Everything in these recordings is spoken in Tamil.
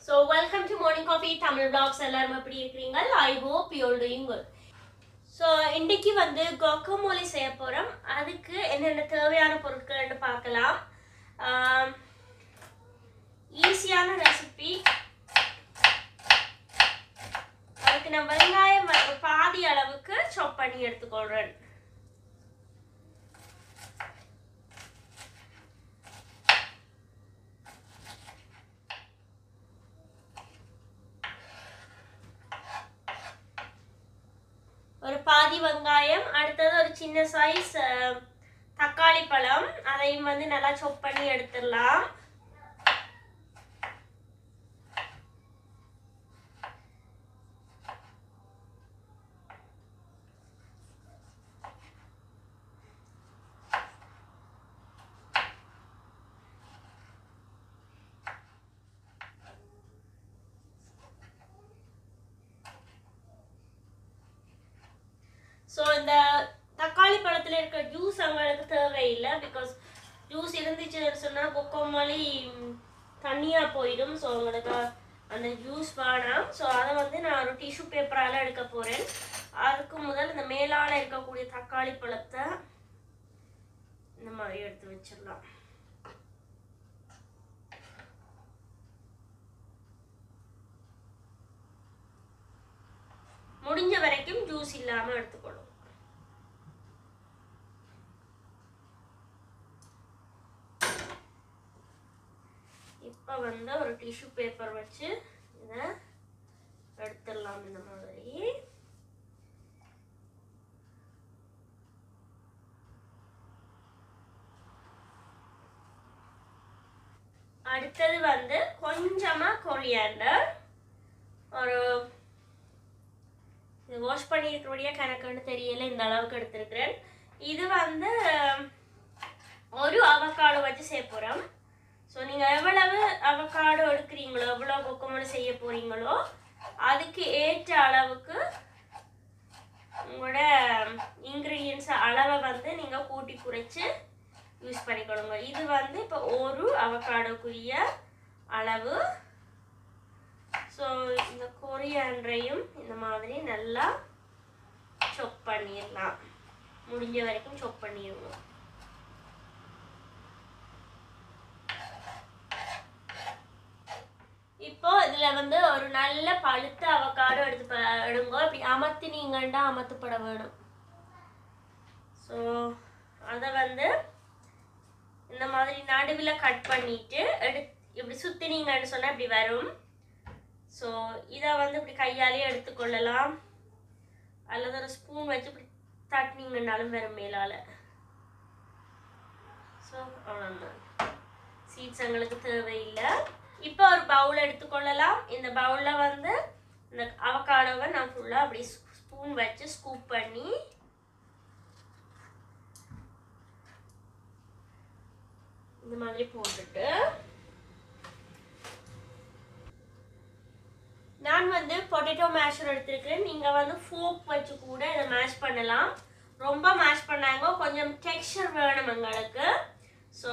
so welcome to morning coffee Tamil blogs எல்லாரும் எப்படி இருக்கிறீங்க I hope you'll doing good so இன்னைக்கு வந்து கொக்கமோலி செய்ய போகிறோம் அதுக்கு என்னென்ன தேவையான பொருட்கள்னு பார்க்கலாம் ஈஸியான ரெசிபி அதுக்கு நான் வெங்காயம் ஒரு பாதி அளவுக்கு சாப் பண்ணி எடுத்துக்கொள்கிறேன் ஒரு பாதி வெங்காயம் அடுத்தது ஒரு சின்ன சைஸ் தக்காளி பழம் அதையும் வந்து நல்லா சொப் பண்ணி எடுத்துடலாம் ஸோ இந்த தக்காளி பழத்தில் இருக்க ஜூஸ் அவங்களுக்கு தேவையில்லை பிகாஸ் ஜூஸ் இருந்துச்சுன்னு சொன்னால் கொக்கோமாலி தண்ணியாக போயிடும் ஸோ அவங்களுக்கு அந்த ஜூஸ் வேணாம் ஸோ அதை வந்து நான் ஒரு டிஷ்யூ பேப்பரால் எடுக்க போகிறேன் அதுக்கு முதல் இந்த மேலால் இருக்கக்கூடிய தக்காளி பழத்தை இந்த மாதிரி எடுத்து வச்சிடலாம் முடிஞ்ச வரைக்கும் ஜூஸ் இல்லாமல் எடுத்துக்கணும் இப்போ வந்து ஒரு டிஷ்யூ பேப்பர் வச்சு இதை எடுத்துடலாம் இந்த மாதிரி அடுத்தது வந்து கொஞ்சமாக கொரியாண்டர் ஒரு இது வாஷ் பண்ணியிருக்கிறபடியா கணக்குன்னு தெரியல இந்த அளவுக்கு எடுத்திருக்கிறேன் இது வந்து ஒரு அவக்காடு வச்சு செய்ய போகிறோம் ஸோ நீங்கள் எவ்வளவு அவக்காடு எடுக்கிறீங்களோ எவ்வளோ கொக்கமோடு செய்ய போகிறீங்களோ அதுக்கு ஏற்ற அளவுக்கு உங்களோட இன்க்ரீடியன்ஸ் அளவை வந்து நீங்கள் கூட்டி குறைச்சி யூஸ் பண்ணிக்கணுங்க இது வந்து இப்போ ஒரு அவக்காடோக்குரிய அளவு ஸோ இந்த கொரியாண்டரையும் இந்த மாதிரி நல்லா சொப் பண்ணிடலாம் முடிஞ்ச வரைக்கும் சொப் பண்ணிடுவோம் இப்போ இதில் வந்து ஒரு நல்ல பழுத்த அவக்காடு எடுத்து ப- எடுங்க இப்படி அமர்த்தினீங்கன்னா அமர்த்தப்பட வேணும் ஸோ அதை வந்து இந்த மாதிரி நடுவில் கட் பண்ணிட்டு எடு இப்படி சுற்றினீங்கன்னு சொன்னால் இப்படி வரும் ஸோ இதை வந்து இப்படி கையாலேயே எடுத்துக்கொள்ளலாம் அல்லது ஒரு ஸ்பூன் வச்சு இப்படி தட்டினீங்கன்னாலும் வரும் மேலால் ஸோ அவ்வளோதான் சீட்ஸ் எங்களுக்கு தேவையில்லை இப்போ ஒரு பவுல் எடுத்துக்கொள்ளலாம் இந்த பவுலில் வந்து இந்த அவக்காடோவை நான் ஃபுல்லாக அப்படி ஸ்பூன் வச்சு ஸ்கூப் பண்ணி இந்த மாதிரி போட்டுட்டு நான் வந்து பொட்டேட்டோ மேஷர் எடுத்திருக்கிறேன் நீங்கள் வந்து ஃபோக் வச்சு கூட இதை மேஷ் பண்ணலாம் ரொம்ப மேஷ் பண்ணாங்க கொஞ்சம் டெக்ஸ்சர் வேணும் எங்களுக்கு ஸோ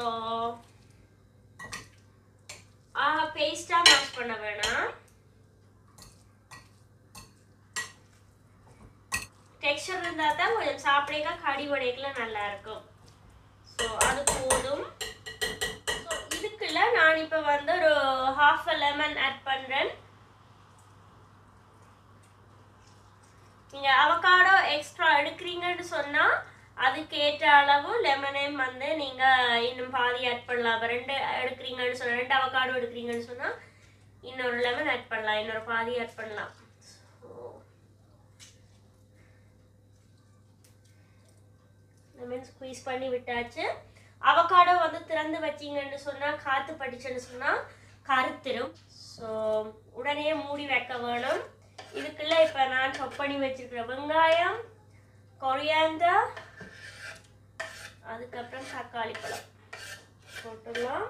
ஆஹா பேஸ்ட்டாக மேஷ் பண்ண வேணாம் டெக்ஸ்சர் இருந்தால் தான் கொஞ்சம் சாப்பிடக்க கடி வடைக்கெல்லாம் நல்லா இருக்கும் ஸோ அது போதும் ஸோ இதுக்குள்ள நான் இப்போ வந்து ஒரு ஹாஃப் அ லெமன் ஆட் பண்ணுறேன் நீங்கள் அவகாடோ எக்ஸ்ட்ரா எடுக்கிறீங்கன்னு சொன்னால் அதுக்கேற்ற அளவு லெமனையும் வந்து நீங்கள் இன்னும் பாதி ஆட் பண்ணலாம் இப்போ ரெண்டு எடுக்கிறீங்கன்னு சொன்னால் ரெண்டு அவகாடோ எடுக்கிறீங்கன்னு சொன்னால் இன்னொரு லெமன் ஆட் பண்ணலாம் இன்னொரு பாதி ஆட் பண்ணலாம் லெமன் ஸ்குவீஸ் பண்ணி விட்டாச்சு அவகாடோ வந்து திறந்து வச்சீங்கன்னு சொன்னால் காற்று படிச்சுன்னு சொன்னால் கருத்துரும் ஸோ உடனே மூடி வைக்க வேணும் இதுக்குள்ள இப்போ நான் chop பண்ணி வச்சிருக்கிற வெங்காயம் கொரியாண்டர் அதுக்கப்புறம் தக்காளி பழம் போட்டுடலாம்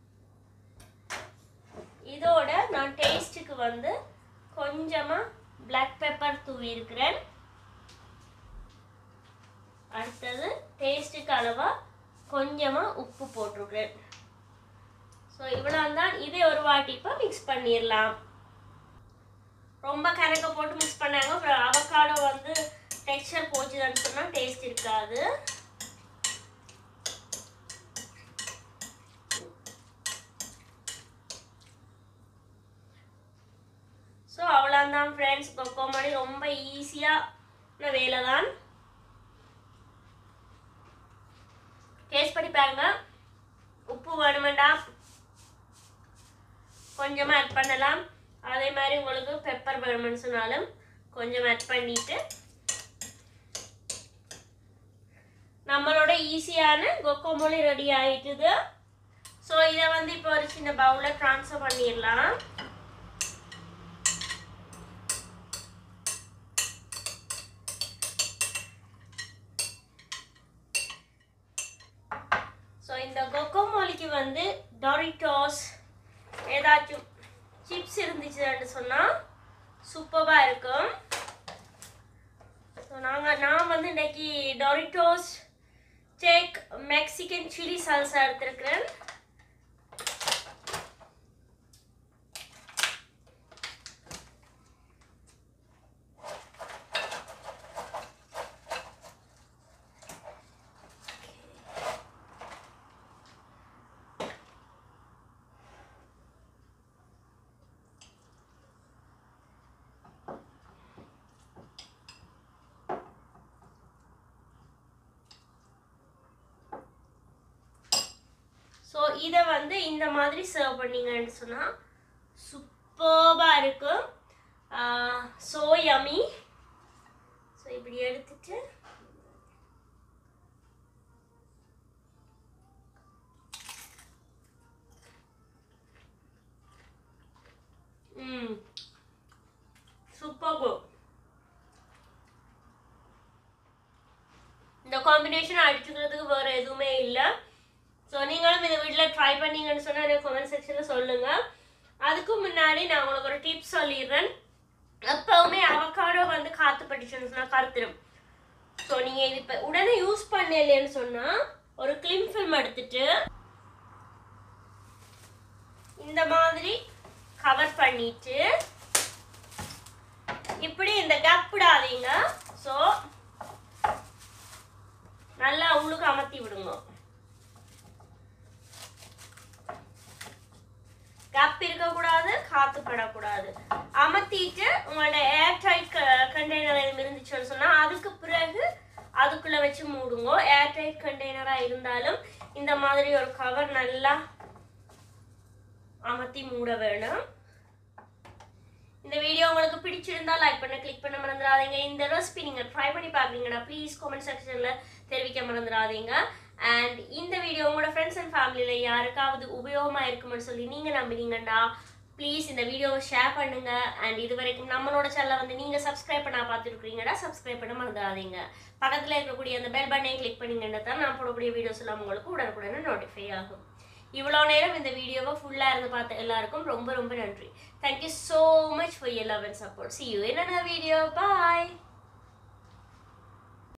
இதோட நான் டேஸ்ட்டுக்கு வந்து கொஞ்சமாக பிளாக் பெப்பர் தூவி இருக்கிறேன் அடுத்தது டேஸ்ட்டுக்கு அளவாக கொஞ்சமாக உப்பு போட்டிருக்கிறேன் ஸோ இவ்வளோ தான் இதே ஒரு வாட்டி இப்போ மிக்ஸ் பண்ணிடலாம் ரொம்ப கணக்க போட்டு மிக்ஸ் பண்ணாங்க அப்புறம் அவக்காடோ வந்து டெக்ஸ்சர் போச்சுதான்னு சொன்னால் டேஸ்ட் இருக்காது ஸோ அவ்வளோதான் ஃப்ரெண்ட்ஸ் கொக்கோமடி ரொம்ப ஈஸியான வேலை தான் டேஸ்ட் பண்ணி பாருங்க உப்பு வேணுமெண்டா கொஞ்சமாக ஆட் பண்ணலாம் அதே மாதிரி உங்களுக்கு பெப்பர் வேணும்னு சொன்னாலும் கொஞ்சம் ஆட் பண்ணிட்டு நம்மளோட ஈஸியான கொக்கோமொழி ரெடி ஆயிட்டுது ஸோ இதை வந்து இப்போ ஒரு சின்ன பவுலில் ட்ரான்ஸ்ஃபர் பண்ணிடலாம் ஸோ இந்த கொக்கோமோலிக்கு வந்து டொரிட்டோஸ் ஏதாச்சும் சிப்ஸ் இருந்துச்சுன்னு சொன்னால் சூப்பராக இருக்கும் ஸோ நாங்கள் நான் வந்து இன்னைக்கு Doritos take Mexican chilli salsa எடுத்திருக்கிறேன் ஸோ இதை வந்து இந்த மாதிரி சர்வ் பண்ணீங்கன்னு சொன்னால் சூப்பர்பாக இருக்கும் ஸோ யமி ஸோ இப்படி எடுத்துட்டு ம் சூப்பர் குட் இந்த காம்பினேஷன் அடிச்சுக்கிறதுக்கு வேறு எதுவுமே இல்லை ஸோ நீங்களும் இந்த வீட்டில் ட்ரை பண்ணீங்கன்னு சொன்னால் எனக்கு கமெண்ட் செக்ஷனில் சொல்லுங்கள் அதுக்கு முன்னாடி நான் உங்களுக்கு ஒரு டிப்ஸ் சொல்லிடுறேன் எப்பவுமே அவக்காடோ வந்து காற்று பட்டுச்சுன்னு சொன்னால் கருத்துரும் ஸோ நீங்கள் இது இப்போ உடனே யூஸ் பண்ணலைன்னு சொன்னால் ஒரு கிளிம் ஃபில்ம் எடுத்துட்டு இந்த மாதிரி கவர் பண்ணிட்டு இப்படி இந்த கப் விடாதீங்க ஸோ நல்லா உள்ளுக்கு அமர்த்தி விடுங்க கப் இருக்கக்கூடாது காத்து படக்கூடாது அமர்த்திட்டு உங்களோட ஏர்டைட் கண்டெய்னர் எதுவும் இருந்துச்சுன்னு சொன்னால் அதுக்கு பிறகு அதுக்குள்ளே வச்சு மூடுங்க ஏர்டைட் கண்டெய்னராக இருந்தாலும் இந்த மாதிரி ஒரு கவர் நல்லா அமர்த்தி மூட வேணும் இந்த வீடியோ உங்களுக்கு பிடிச்சிருந்தா லைக் பண்ண கிளிக் பண்ண மறந்துடாதீங்க இந்த ரெசிபி நீங்கள் ட்ரை பண்ணி பார்க்குறீங்கன்னா ப்ளீஸ் கமெண்ட் செக்ஷனில் தெரிவிக்க மறந்துடாதீங்க அண்ட் இந்த வீடியோ உங்களோட ஃப்ரெண்ட்ஸ் அண்ட் ஃபேமிலியில் யாருக்காவது உபயோகமாக இருக்கும்னு சொல்லி நீங்கள் நம்புறீங்கன்னா ப்ளீஸ் இந்த வீடியோவை ஷேர் பண்ணுங்க அண்ட் இது வரைக்கும் நம்மளோட சேனலை வந்து நீங்கள் சப்ஸ்கிரைப் பண்ண பார்த்துருக்கீங்கன்னா சப்ஸ்கிரைப் பண்ண மறந்துடாதீங்க பக்கத்தில் இருக்கக்கூடிய அந்த பெல் பட்டனை கிளிக் பண்ணீங்கன்னா தான் நான் போடக்கூடிய வீடியோஸ் எல்லாம் உங்களுக்கு உடனுக்குடனே நோட்டிஃபை ஆகும் இவ்வளோ நேரம் இந்த வீடியோவை ஃபுல்லாக இருந்து பார்த்த எல்லாருக்கும் ரொம்ப ரொம்ப நன்றி thank you so much for your love and support see you in another video bye